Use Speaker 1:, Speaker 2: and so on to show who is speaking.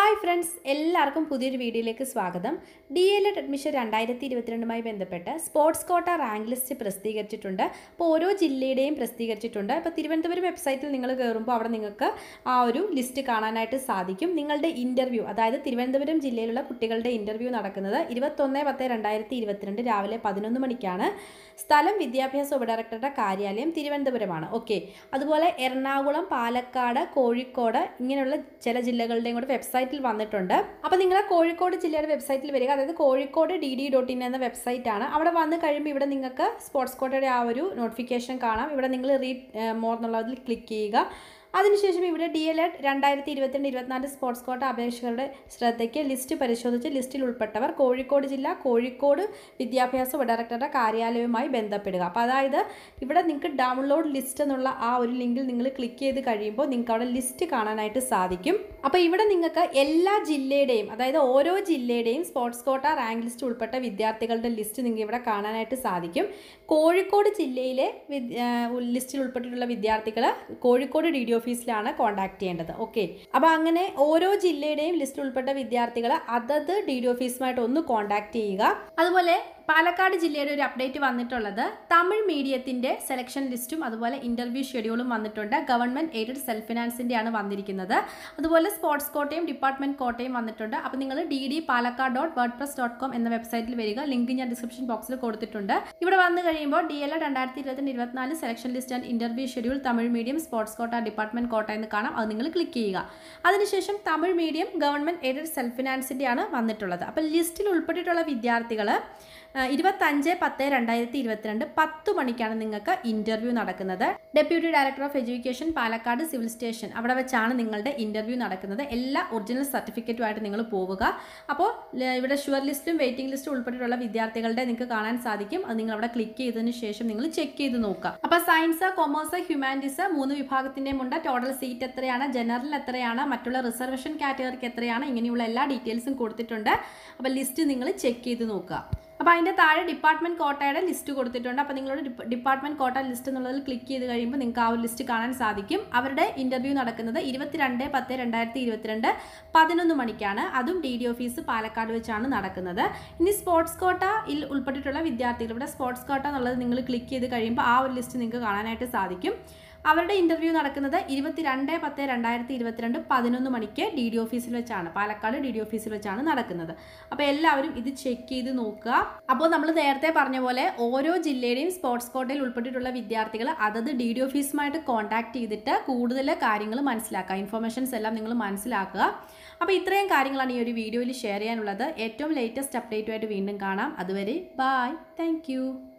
Speaker 1: hi friends എല്ലാവർക്കും പുതിയൊരു വീഡിയോയിലേക്ക് സ്വാഗതം ഡി എൽ എഡ് അഡ്മിഷൻ രണ്ടായിരത്തി ഇരുപത്തിരണ്ടുമായി ബന്ധപ്പെട്ട് സ്പോർട്സ് കോട്ട റാങ്ക് ലിസ്റ്റ് പ്രസിദ്ധീകരിച്ചിട്ടുണ്ട് അപ്പോൾ ഓരോ ജില്ലയുടെയും പ്രസിദ്ധീകരിച്ചിട്ടുണ്ട് ഇപ്പോൾ തിരുവനന്തപുരം വെബ്സൈറ്റിൽ നിങ്ങൾ കയറുമ്പോൾ അവിടെ നിങ്ങൾക്ക് ആ ഒരു ലിസ്റ്റ് കാണാനായിട്ട് സാധിക്കും നിങ്ങളുടെ ഇൻ്റർവ്യൂ അതായത് തിരുവനന്തപുരം ജില്ലയിലുള്ള കുട്ടികളുടെ ഇൻ്റർവ്യൂ നടക്കുന്നത് ഇരുപത്തൊന്ന് പത്ത് രണ്ടായിരത്തി ഇരുപത്തിരണ്ട് രാവിലെ പതിനൊന്ന് മണിക്കാണ് സ്ഥലം വിദ്യാഭ്യാസ ഉപഡയറക്ടറുടെ കാര്യാലയം തിരുവനന്തപുരമാണ് ഓക്കെ അതുപോലെ എറണാകുളം പാലക്കാട് കോഴിക്കോട് ഇങ്ങനെയുള്ള ചില ജില്ലകളുടെയും കൂടെ വെബ്സൈറ്റിൽ വന്നിട്ടുണ്ട് അപ്പോൾ നിങ്ങൾ കോഴിക്കോട് ജില്ലയുടെ വെബ്സൈറ്റിൽ വരിക അതായത് Kozhikode D D dot in എന്ന വെബ്സൈറ്റ് ആണ് അവിടെ വന്ന് കഴിയുമ്പോൾ ഇവിടെ നിങ്ങൾക്ക് സ്പോർട്സ് കോട്ടയുടെ ആ ഒരു നോട്ടിഫിക്കേഷൻ കാണാം ഇവിടെ നിങ്ങൾ റീഡ് മോർ എന്നുള്ളതിൽ ക്ലിക്ക് ചെയ്യുക അതിനുശേഷം ഇവിടെ ഡി എൽ എഡ് രണ്ടായിരത്തി ഇരുപത്തിരണ്ട് ഇരുപത്തിനാല് സ്പോർട്സ് കോട്ട അപേക്ഷകരുടെ ശ്രദ്ധയ്ക്ക് ലിസ്റ്റ് പരിശോധിച്ച് ലിസ്റ്റിൽ ഉൾപ്പെട്ടവർ കോഴിക്കോട് ജില്ല കോഴിക്കോട് വിദ്യാഭ്യാസ ഉപഡയറക്ടറുടെ കാര്യാലയവുമായി ബന്ധപ്പെടുക അപ്പോൾ അതായത് ഇവിടെ നിങ്ങൾക്ക് ഡൗൺലോഡ് ലിസ്റ്റ് എന്നുള്ള ആ ഒരു ലിങ്കിൽ നിങ്ങൾ ക്ലിക്ക് ചെയ്ത് കഴിയുമ്പോൾ നിങ്ങൾക്ക് അവിടെ ലിസ്റ്റ് കാണാനായിട്ട് സാധിക്കും അപ്പോൾ ഇവിടെ നിങ്ങൾക്ക് എല്ലാ ജില്ലയുടെയും അതായത് ഓരോ ജില്ലയുടെയും സ്പോർട്സ് കോട്ട റാങ്ക് ലിസ്റ്റ് ഉൾപ്പെട്ട വിദ്യാർത്ഥികളുടെ ലിസ്റ്റ് നിങ്ങൾക്ക് ഇവിടെ കാണാനായിട്ട് സാധിക്കും കോഴിക്കോട് ജില്ലയിലെ വിദ്യ- ആ, ലിസ്റ്റിൽ ഉൾപ്പെട്ടിട്ടുള്ള വിദ്യാർത്ഥികൾ കോഴിക്കോട് ഡി ഡി ഓഫീസിലാണ് കോൺടാക്ട് ചെയ്യേണ്ടത് ഓക്കെ അപ്പോൾ അങ്ങനെ ഓരോ ജില്ലയുടെയും ലിസ്റ്റിൽ ഉൾപ്പെട്ട വിദ്യാർത്ഥികൾ അതത് ഡി ഡി ഓഫീസുമായിട്ട് ഒന്ന് കോൺടാക്ട് ചെയ്യുക അതുപോലെ പാലക്കാട് ജില്ലയുടെ ഒരു അപ്ഡേറ്റ് വന്നിട്ടുള്ളത് തമിഴ് മീഡിയത്തിന്റെ സെലക്ഷൻ ലിസ്റ്റും അതുപോലെ ഇന്റർവ്യൂ ഷെഡ്യൂളും വന്നിട്ടുണ്ട് ഗവൺമെന്റ് എയ്ഡഡ് സെൽഫ് ഫിനാൻസിന്റെ ആണ് വന്നിരിക്കുന്നത് അതുപോലെ സ്പോർട്സ് കോട്ടയും ഡിപ്പാർട്ട്മെന്റ് കോട്ടയും വന്നിട്ടുണ്ട് അപ്പോൾ നിങ്ങൾ D D Palakkad dot WordPress dot com എന്ന വെബ്സൈറ്റിൽ വരിക ലിങ്ക് ഞാൻ ഡിസ്ക്രിപ്ഷൻ ബോക്സിൽ കൊടുത്തിട്ടുണ്ട് ഇവിടെ വന്നു കഴിയുമ്പോൾ ഡി എൽ രണ്ടായിരത്തി ഇരുപത്തിരണ്ട് ഇരുപത്തിനാല് selection list and interview schedule Tamil medium sports quota department quota എന്ന് കാണാം അത് നിങ്ങൾ ക്ലിക്ക് ചെയ്യുക അതിനുശേഷം Tamil medium government aided self ഫിനാൻസിന്റെ ആണ് വന്നിട്ടുള്ളത് അപ്പോൾ ലിസ്റ്റിൽ ഉൾപ്പെട്ടിട്ടുള്ള വിദ്യാർത്ഥികൾ ഇരുപത്തഞ്ച് പത്ത് രണ്ടായിരത്തി ഇരുപത്തിരണ്ട് പത്ത് മണിക്കാണ് നിങ്ങൾക്ക് ഇന്റർവ്യൂ നടക്കുന്നത് deputy director of education Palakkad civil station അവിടെ വെച്ചാണ് നിങ്ങളുടെ ഇന്റർവ്യൂ നടക്കുന്നത് എല്ലാ ഒറിജിനൽ സർട്ടിഫിക്കറ്റുമായിട്ട് നിങ്ങൾ പോവുക അപ്പോൾ ല- ഇവിടെ ഷുവർ ലിസ്റ്റും വെയിറ്റിംഗ് ലിസ്റ്റും ഉൾപ്പെട്ടിട്ടുള്ള വിദ്യാർത്ഥികളുടെ നിങ്ങൾക്ക് കാണാൻ സാധിക്കും അത് നിങ്ങൾ അവിടെ ക്ലിക്ക് ചെയ്തതിന് ശേഷം നിങ്ങൾ ചെക്ക് ചെയ്ത് നോക്കുക അപ്പോൾ സയൻസ് കൊമേഴ്സ് ഹ്യൂമാനിറ്റീസ് മൂന്ന് വിഭാഗത്തിൻ്റെയും ഉണ്ട് ടോട്ടൽ സീറ്റ് എത്രയാണ് ജനറൽ എത്രയാണ് മറ്റുള്ള റിസർവേഷൻ കാറ്റഗറിക്ക് എത്രയാണ് ഇങ്ങനെയുള്ള എല്ലാ ഡീറ്റെയിൽസും കൊടുത്തിട്ടുണ്ട് അപ്പോൾ ലിസ്റ്റ് നിങ്ങൾ ചെക്ക് ചെയ്ത് നോക്കുക അപ്പോൾ അതിൻ്റെ താഴെ ഡിപ്പാർട്ട്മെൻറ്റ് കോട്ടയുടെ ലിസ്റ്റ് കൊടുത്തിട്ടുണ്ട് അപ്പോൾ നിങ്ങളോട് ഡിപ്പാർട്ട്മെൻറ്റ് കോട്ട ലിസ്റ്റ് എന്നുള്ളതിൽ ക്ലിക്ക് ചെയ്ത് കഴിയുമ്പോൾ നിങ്ങൾക്ക് ആ ഒരു ലിസ്റ്റ് കാണാൻ സാധിക്കും അവരുടെ ഇൻ്റർവ്യൂ നടക്കുന്നത് ഇരുപത്തിരണ്ട് പത്ത് രണ്ടായിരത്തി ഇരുപത്തിരണ്ട് പതിനൊന്ന് മണിക്കാണ് അതും ഡി ഡി ഓഫീസ് പാലക്കാട് വെച്ചാണ് നടക്കുന്നത് ഇനി സ്പോർട്സ് കോട്ടയിൽ ഉൾപ്പെട്ടിട്ടുള്ള വിദ്യാർത്ഥികൾ ഇവിടെ സ്പോർട്സ് കോട്ട എന്നുള്ളത് നിങ്ങൾ ക്ലിക്ക് ചെയ്ത് കഴിയുമ്പോൾ ആ ഒരു ലിസ്റ്റ് നിങ്ങൾക്ക് കാണാനായിട്ട് സാധിക്കും അവരുടെ ഇന്റർവ്യൂ നടക്കുന്നത് ഇരുപത്തിരണ്ട് പത്ത് രണ്ടായിരത്തി ഇരുപത്തിരണ്ട് പതിനൊന്ന് മണിക്ക് ഡി ഡി ഓഫീസിൽ വെച്ചാണ് പാലക്കാട് ഡി ഡി ഓഫീസിൽ വെച്ചാണ് നടക്കുന്നത് അപ്പോൾ എല്ലാവരും ഇത് ചെക്ക് ചെയ്ത് നോക്കുക അപ്പോൾ നമ്മൾ നേരത്തെ പറഞ്ഞ പോലെ ഓരോ ജില്ലയുടെയും സ്പോർട്സ് കോട്ടയിൽ ഉൾപ്പെട്ടിട്ടുള്ള വിദ്യാർത്ഥികൾ അതത് ഡി ഡി ഓഫീസുമായിട്ട് കോൺടാക്ട് ചെയ്തിട്ട് കൂടുതൽ കാര്യങ്ങൾ മനസ്സിലാക്കുക ഇൻഫർമേഷൻസ് എല്ലാം നിങ്ങൾ മനസ്സിലാക്കുക അപ്പോൾ ഇത്രയും കാര്യങ്ങളാണ് ഈ ഒരു വീഡിയോയിൽ ഷെയർ ചെയ്യാനുള്ളത് ഏറ്റവും ലേറ്റസ്റ്റ് അപ്ഡേറ്റുമായിട്ട് വീണ്ടും കാണാം അതുവരെ ബായ് താങ്ക്